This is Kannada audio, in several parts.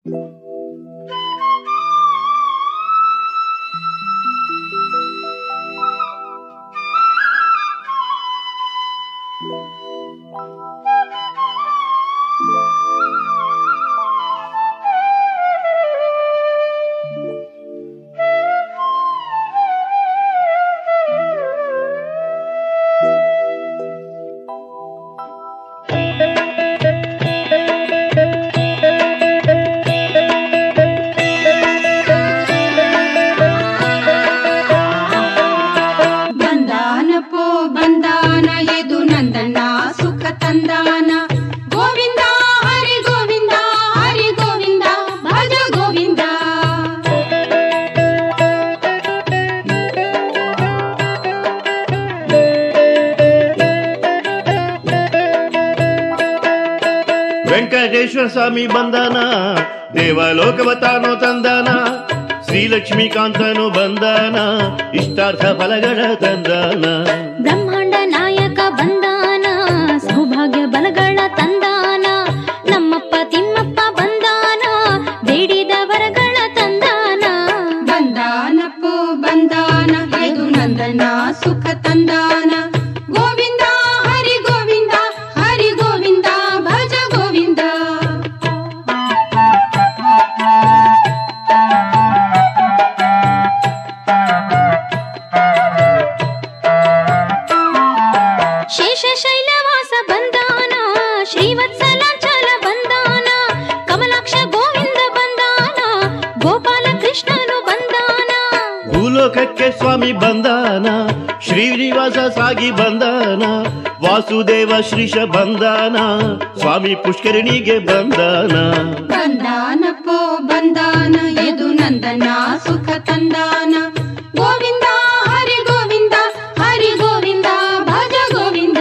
ಬಂದಾನ ಪೋ ಬಂದಾನ ಎದು ನಂದಣ್ಣ ಸುಖ ತಂದಾನ ಗೋವಿಂದ ಹರಿ ಗೋವಿಂದ ಹರಿ ಗೋವಿಂದ ಭಜ ಗೋವಿಂದ ವೆಂಕಟೇಶ್ವರ ಸ್ವಾಮಿ ಬಂದಾನ ದೇವಲೋಕವ ತಾನು ತಂದಾನ ಶ್ರೀಲಕ್ಷ್ಮೀಕಾಂತನು ಬಂದಾನ ಇಷ್ಟಾರ್ಥ ಫಲಗಳ ತಂದಾನ ಬ್ರಹ್ಮಾಂಡ ನಾಯಕ ಬಂದಾನ ಸೌಭಾಗ್ಯ ಬಲಗಳ ತಂದಾನ ನಮ್ಮಪ್ಪ ತಿಮ್ಮಪ್ಪ ಬಂದಾನ ಬೇಡಿದ ವರಗಳ ತಂದಾನ ಬಂದಾನ ಪೋ ಬಂದಾನ ಎದು ನಂದಣ್ಣ ಸುಖ ತಂದಾನ ಗೋವಿಂದ ಹರಿ ಗೋವಿಂದ ಹರಿ ಗೋವಿಂದ ಭಜ ಗೋವಿಂದ ಶೇಷ ಶೈಲವಾಸ ಬಂದಾನ ಶ್ರೀವತ್ಸಲಾಂಚಲ ಬಂದಾನ ಕಮಲಾಕ್ಷ ಗೋವಿಂದ ಬಂದಾನ ಗೋಪಾಲ ಕೃಷ್ಣನು ಬಂದಾನ ಭೂಲೋಕಕ್ಕೆ ಸ್ವಾಮಿ ಬಂದಾನ ಶ್ರೀನಿವಾಸ ಸಾಗಿ ಬಂದಾನ ವಾಸುದೇವ ಶ್ರೀಶ ಬಂದಾನ ಸ್ವಾಮಿ ಪುಷ್ಕರಣಿಗೆ ಬಂದಾನ ಬಂದಾನ ಪೋ ಬಂದಾನ ಎದು ನಂದನ ಸುಖ ತಂದಾನ ಗೋವಿಂದ ಹರಿ ಗೋವಿಂದ ಹರಿ ಗೋವಿಂದ ಭಜ ಗೋವಿಂದ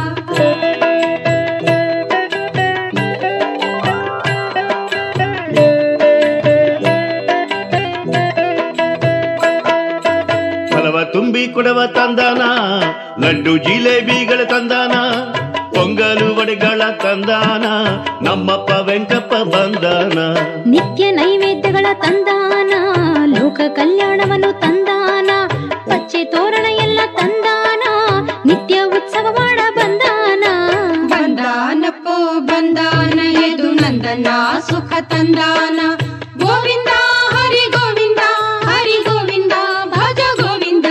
ಫಲವ ತುಂಬಿ ಕೊಡವ ತಂದಾನ ಲಡ್ಡು ಜಿಲೇಬಿಗಳ ತಂದಾನ ಪೊಂಗಲು ವಡೆಗಳ ತಂದಾನ ನಮ್ಮಪ್ಪ ವೆಂಕಪ್ಪ ಬಂದಾನ ನಿತ್ಯ ನೈವೇದ್ಯಗಳ ತಂದಾನ ಲೋಕ ಕಲ್ಯಾಣವನ್ನು ತಂದಾನ ಪಚ್ಚೆ ತೋರಣ ಎಲ್ಲ ತಂದಾನ ನಿತ್ಯ ಉತ್ಸವ ಮಾಡ ಬಂದಾನ ಬಂದಾನ ಪೋ ಬಂದಾನ ಎದು ನಂದನ ಸುಖ ತಂದಾನ ಗೋವಿಂದ ಹರಿ ಗೋವಿಂದ ಹರಿ ಗೋವಿಂದ ಭಜ ಗೋವಿಂದ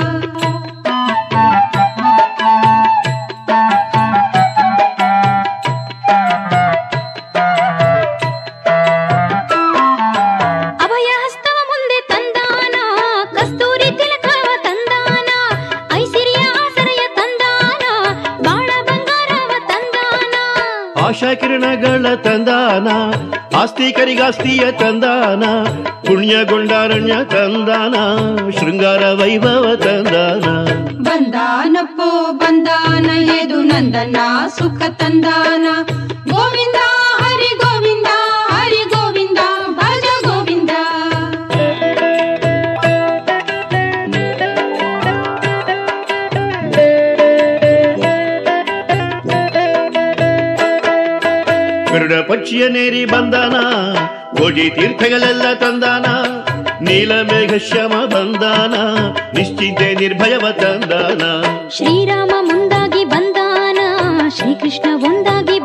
ಅಭಯ ಹಸ್ತವ ಮುಂದೆ ತಂದಾನ ಕಸ್ತೂರಿ ತಿಲಕವ ತಂದಾನ ಐಸಿರಿಯ ಆಸರೆಯ ತಂದಾನ ಬಾಳ ಬಂಗಾರವ ತಂದಾನ ಆಶಾ ಕಿರಣಗಳ ತಂದಾನ ಆಸ್ತಿಕರಿಗಾಸ್ತಿಯ ತಂದಾನ ಪುಣ್ಯಗೊಂಡಾರಣ್ಯ ತಂದಾನ ಶೃಂಗಾರ ವೈಭವ ತಂದಾನ ಬಂದಾನ ಪೋ ಬಂದಾನ ಎದು ನಂದನ ಸುಖ ತಂದಾನ ಗೋವಿಂದ ಹರಿ ಗೋವಿಂದ ಹರಿ ಗೋವಿಂದ ಭಜ ಗೋವಿಂದ ಗರುಡ ಪಕ್ಷಿಯ ನೇರಿ ಬಂದಾನ ಕೋಟಿ ತೀರ್ಥಗಳೆಲ್ಲ ತಂದಾನ ನೀಲಮೇಘ ಶ್ಯಾಮ ಬಂದಾನ ನಿಶ್ಚಿಂತೆ ನಿರ್ಭಯವ ತಂದಾನ ಶ್ರೀರಾಮ ಮುಂದಾಗಿ ಬಂದಾನ ಶ್ರೀಕೃಷ್ಣ ಒಂದಾಗಿ